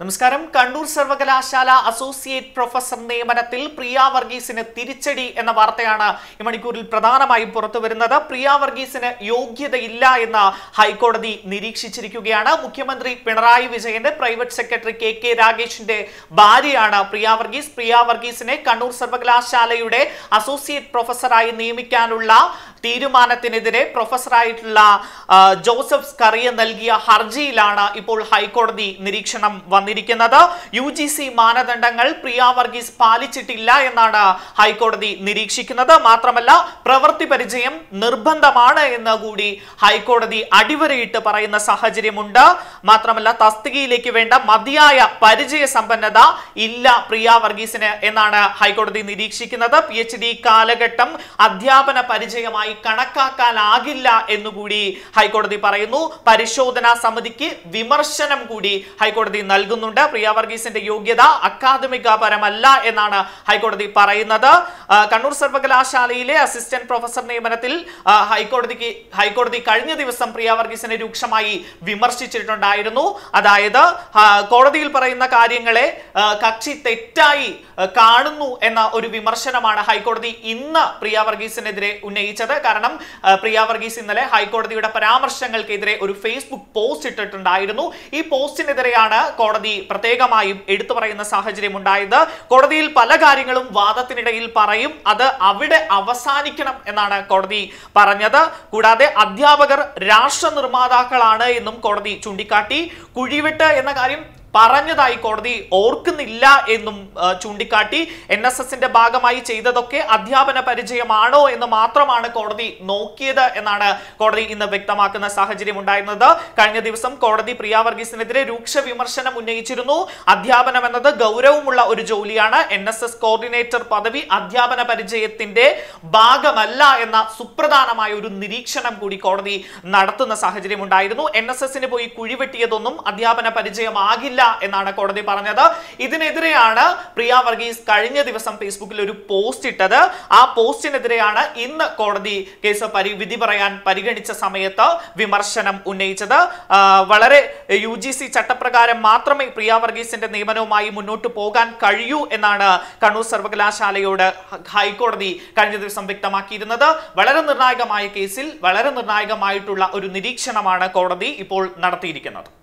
നമസ്കാരം കണ്ണൂർ സർവകലാശാല associate professor നിയമനത്തിൽ പ്രിയ വർഗീസിന് തിരിച്ചടി എന്ന വാർത്തയാണ് ഈ മണിക്കൂറിൽ പ്രധാനമായും പുറത്തു വരുന്നത് പ്രിയ വർഗീസിന് യോഗ്യതയില്ല എന്ന് ഹൈക്കോടതി നിരീക്ഷിച്ചിരിക്കുകയാണ് മുഖ്യമന്ത്രി പിണറായി വിജയന്റെ പ്രൈവറ്റ് സെക്രട്ടറി കെ കെ രാഗേഷിന്റെ ഭാര്യയാണ് പ്രിയ വർഗീസ് പ്രിയ വർഗീസിനെ കണ്ണൂർ സർവകലാശാലയുടെ അസോസിയേറ്റ് പ്രൊഫസറായി നിയമിക്കാനുള്ള തീരുമാനത്തിനെതിരെ പ്രൊഫസറായിട്ടുള്ള ആ, ജോസഫ് സ്കറിയ നൽകിയ ഹർജിയിലാണ് ഇപ്പോൾ ഹൈക്കോടതി നിരീക്ഷണം വന്നിരിക്കുന്നത് യു ജി സി മാനദണ്ഡങ്ങൾ പ്രിയ വർഗീസ് പാലിച്ചിട്ടില്ല എന്നാണ് ഹൈക്കോടതി നിരീക്ഷിക്കുന്നത് മാത്രമല്ല പ്രവൃത്തി പരിചയം നിർബന്ധമാണ് എന്ന് കൂടി ഹൈക്കോടതി അടിവരയിട്ട് പറയുന്ന സാഹചര്യമുണ്ട് മാത്രമല്ല തസ്തികയിലേക്ക് വേണ്ട മതിയായ പരിചയ സമ്പന്നത ഇല്ല പ്രിയ വർഗീസിന് എന്നാണ് ഹൈക്കോടതി നിരീക്ഷിക്കുന്നത് പി എച്ച് ഡി കാലഘട്ടം അധ്യാപന പരിചയമായി കണക്കാക്കാനാകില്ല എന്നുകൂടി ഹൈക്കോടതി പറയുന്നു പരിശോധനാ സമിതിക്ക് വിമർശനം കൂടി ഹൈക്കോടതി നൽകുന്നുണ്ട് പ്രിയ വർഗീസിന്റെ യോഗ്യത അക്കാദമിക പരമല്ല എന്നാണ് ഹൈക്കോടതി പറയുന്നത് ആ, കണ്ണൂർ സർവകലാശാലയിലെ അസിസ്റ്റന്റ് പ്രൊഫസർ നിയമനത്തിൽ ആ, ഹൈക്കോടതിക്ക് ഹൈക്കോടതി കഴിഞ്ഞ ദിവസം പ്രിയ വർഗീസിനെ രൂക്ഷമായി വിമർശിച്ചിട്ടുണ്ടായിരുന്നു അതായത് ആ, കോടതിയിൽ പറയുന്ന കാര്യങ്ങളെ ആ, കക്ഷി തെറ്റായി ആ, കാണുന്നു എന്ന ഒരു വിമർശനമാണ് ഹൈക്കോടതി ഇന്ന് പ്രിയ വർഗീസിനെതിരെ ഉന്നയിച്ചത് കാരണം ആ, പ്രിയ വർഗീസ് ഇന്നലെ ഹൈക്കോടതിയുടെ പരാമർശങ്ങൾക്കെതിരെ ഒരു ഫേസ്ബുക്ക് പോസ്റ്റ് ഇട്ടിട്ടുണ്ടായിരുന്നു ഈ പോസ്റ്റിനെതിരെയാണ് കോടതി പ്രത്യേകമായും എടുത്തു പറയുന്ന സാഹചര്യം ഉണ്ടായത് കോടതിയിൽ പല കാര്യങ്ങളും വാദത്തിനിടയിൽ പറയും അത് അവിടെ അവസാനിക്കണം എന്നാണ് കോടതി പറഞ്ഞത് കൂടാതെ അധ്യാപകർ രാഷ്ട്ര നിർമ്മാതാക്കളാണ് എന്നും കോടതി ചൂണ്ടിക്കാട്ടി കുഴിവെട്ട് എന്ന കാര്യം പറഞ്ഞതായി കോടതി ഓർക്കുന്നില്ല എന്നും ആ, ചൂണ്ടിക്കാട്ടി എൻ എസ് എസിന്റെ ഭാഗമായി ചെയ്തതൊക്കെ അധ്യാപന പരിചയമാണോ എന്ന് മാത്രമാണ് കോടതി നോക്കിയത് എന്നാണ് കോടതി ഇന്ന് വ്യക്തമാക്കുന്ന സാഹചര്യം ഉണ്ടായിരുന്നത് കഴിഞ്ഞ ദിവസം കോടതി പ്രിയ വർഗീസിനെതിരെ രൂക്ഷ വിമർശനം ഉന്നയിച്ചിരുന്നു അധ്യാപനം എന്നത് ഗൗരവമുള്ള ഒരു ജോലിയാണ് എൻ എസ് എസ് കോർഡിനേറ്റർ പദവി അധ്യാപന പരിചയത്തിന്റെ ഭാഗമല്ല എന്ന സുപ്രധാനമായ ഒരു നിരീക്ഷണം കൂടി കോടതി നടത്തുന്ന സാഹചര്യം ഉണ്ടായിരുന്നു എൻ എസ് എസിന് പോയി കുഴിവെട്ടിയതൊന്നും അധ്യാപന പരിചയമാകില്ല എന്നാണ് കോടതി പറഞ്ഞത് ഇതിനെതിരെയാണ് പ്രിയ വർഗീസ് കഴിഞ്ഞ ദിവസം ഫേസ്ബുക്കിൽ ഒരു പോസ്റ്റ് ഇട്ടത് ആ പോസ്റ്റിനെതിരെയാണ് ഇന്ന് കോടതി കേസ് പരി വിധി പറയാൻ പരിഗണിച്ച സമയത്ത് വിമർശനം ഉന്നയിച്ചത് ആ, വളരെ യു ജി സി ചട്ടപ്രകാരം മാത്രമേ പ്രിയ വർഗീസിന്റെ നിയമനവുമായി മുന്നോട്ട് പോകാൻ കഴിയൂ എന്നാണ് കണ്ണൂർ സർവകലാശാലയോട് ഹൈക്കോടതി കഴിഞ്ഞ ദിവസം വ്യക്തമാക്കിയിരുന്നത് വളരെ നിർണായകമായ കേസിൽ വളരെ നിർണായകമായിട്ടുള്ള ഒരു നിരീക്ഷണമാണ് കോടതി ഇപ്പോൾ നടത്തിയിരിക്കുന്നത്